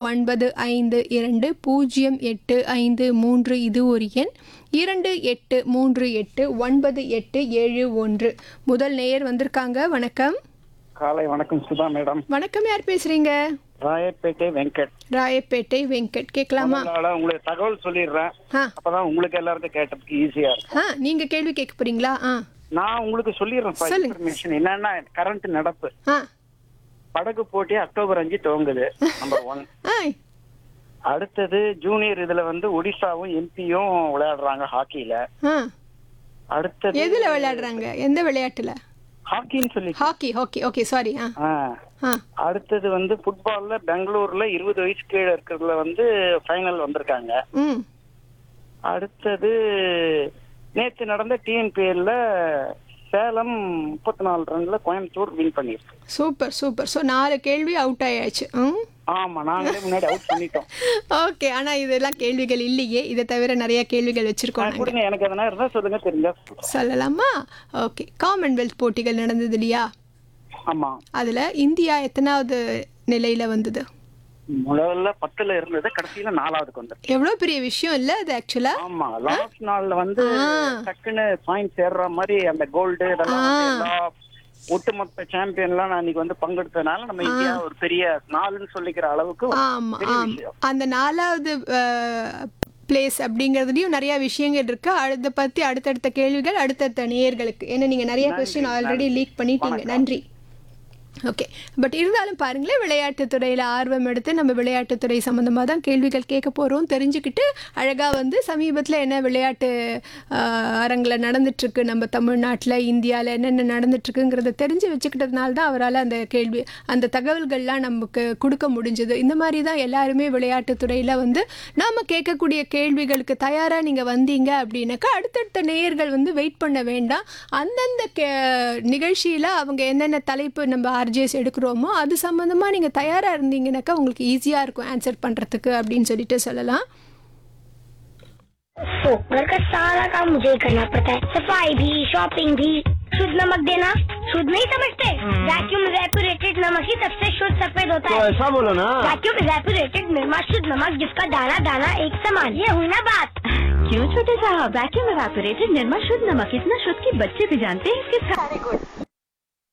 ஒன்பது ஐந்து இரண்டு பூஜ்ஜியம் எட்டு ஐந்து மூன்று இது ஒரு எண் இரண்டு எட்டு மூன்று எட்டு ஒன்பது எட்டு ஏழு ஒன்று முதல் நேயர் வந்திருக்காங்க வணக்கம் காலை வணக்கம் சுதா மேடம் வணக்கம் யார் பேசுறீங்க ராயப்பேட்டை வெங்கட் ராயப்பேட்டை வெங்கட் கேட்கலாமா முதல்ல உங்களுக்கு தகவல் சொல்லிடுறேன் ஆ அப்பதான் உங்களுக்கு எல்லாருக்கும் கேட்டதுக்கு ஈஸியா இருக்கும் ஆ நீங்க கேள்வி கேட்க போறீங்களா ஆ நான் உங்களுக்கு சொல்லிடுறேன் சொல்லுங்க. இன்ஃபர்மேஷன் என்னன்னா கரண்ட் நடப்பு ஆ படகு போட்டி அக்டோபர் அஞ்சு துவங்குது நம்பர் ஒன் ஆ அடுத்தது ஜூனியர் இதுல வந்து ஒடிசாவும் எம்பியும் விளையாடுறாங்க ஹாக்கில ஆ அடுத்தது எதுல விளையாடுறாங்க எந்த விளையாட்டுல ஹாக்கின்னு சொல்லி ஹாக்கி ஹாக்கி ஓகே சாரி ஆ ஆ. ஆ அடுத்தது வந்து ஃபுட்பால்ல பெங்களூர்ல இருபது வயசு கீழே இருக்கிறதுல வந்து ஃபைனல் வந்திருக்காங்க ம் அடுத்தது நேத்து நடந்த டிஎன்பிஎல்ல சேலம் முப்பத்தி நாலு ரன்ல கோயம்புத்தூர் வின் பண்ணிருக்கு சூப்பர் சூப்பர் ஸோ நாலு கேள்வி அவுட் ஆயாச்சு ம் ஆமா நாங்களே முன்னாடி அவுட் பண்ணிட்டோம் ஓகே ஆனா இதெல்லாம் கேள்விகள் இல்லையே இதை தவிர நிறைய கேள்விகள் வச்சிருக்கோம் நாங்க கொடுங்க எனக்கு எதனா இருந்தா சொல்லுங்க தெரிஞ்சா சொல்றேன். சொல்லலாமா ஓகே காமன்வெல்த் போட்டிகள் நடந்தது இல்லையா ஆமா அதுல இந்தியா எத்தனாவது நிலையில வந்தது முதல்ல பத்துல இருந்தது கடைசியில நாலாவதுக்கு வந்து எவ்வளவு பெரிய விஷயம் இல்ல அது ஆக்சுவலா ஆமா லாஸ்ட் நாள்ல வந்து ஆ. டக்குன்னு பாயிண்ட் சேர்ற மாதிரி அந்த கோல்டு இதெல்லாம் வந்து எல்லா ஒட்டுமொத்த சாம்பியன்லாம் நான் இன்னைக்கு வந்து பங்கெடுத்ததுனால நம்ம இந்தியா ஒரு பெரிய நாளுன்னு சொல்லிக்கிற அளவுக்கு ஒரு ஆமா பெரிய ஆமா விஷயம் அந்த நாலாவது பிளேஸ் அப்படிங்கிறதுலயும் நிறைய விஷயங்கள் இருக்கு அதை பத்தி அடுத்தடுத்த கேள்விகள் அடுத்தடுத்த நேயர்களுக்கு ஏன்னா நீங்க நிறைய கொஸ்டின் ஆல்ரெடி லீக் பண்ணிட்டீங்க நன்றி ஓகே பட் இருந்தாலும் பாருங்களேன் விளையாட்டுத் துறையில் ஆர்வம் எடுத்து நம்ம விளையாட்டுத்துறை சம்மந்தமாக தான் கேள்விகள் கேட்க போகிறோம் தெரிஞ்சுக்கிட்டு அழகாக வந்து சமீபத்தில் என்ன விளையாட்டு ஆஹ், அரங்கில் நடந்துட்டுருக்கு நம்ம தமிழ்நாட்டில் இந்தியாவில் என்னென்ன நடந்துட்டுருக்குங்கிறத தெரிஞ்சு வச்சுக்கிட்டதுனால தான் அவரால் அந்த கேள்வி அந்த தகவல்கள்லாம் நமக்கு கொடுக்க முடிஞ்சது இந்த மாதிரி தான் எல்லாருமே விளையாட்டுத் துறையில் வந்து நாம் கேட்கக்கூடிய கேள்விகளுக்கு தயாராக நீங்கள் வந்தீங்க அப்படின்னாக்கா அடுத்தடுத்த நேயர்கள் வந்து வெயிட் பண்ண வேண்டாம் அந்தந்த கே நிகழ்ச்சியில் அவங்க என்னென்ன தலைப்பு நம்ம ஆர்ஜிஎஸ் எடுக்கிறோமோ அது சம்மந்தமாக நீங்கள் தயாராக இருந்தீங்கன்னாக்கா உங்களுக்கு ஈஸியாக இருக்கும் ஆன்சர் பண்ணுறதுக்கு அப்படின்னு சொல்லிட்டு சொல்லலாம் तो घर का सारा काम मुझे ही करना पड़ता है सफाई भी शॉपिंग भी शुद्ध नमक देना शुद्ध नहीं समझते वैक्यूम रेपुरेटेड नमक ही सबसे शुद्ध सफेद होता है ऐसा बोलो ना वैक्यूम रेपुरेटेड निर्मा शुद्ध नमक जिसका दाना दाना एक समान ये हुई ना बात क्यों छोटे साहब वैक्यूम एवापोरेटेड निर्मा शुद्ध नमक इतना शुद्ध कि बच्चे भी जानते हैं इसके सारे गुण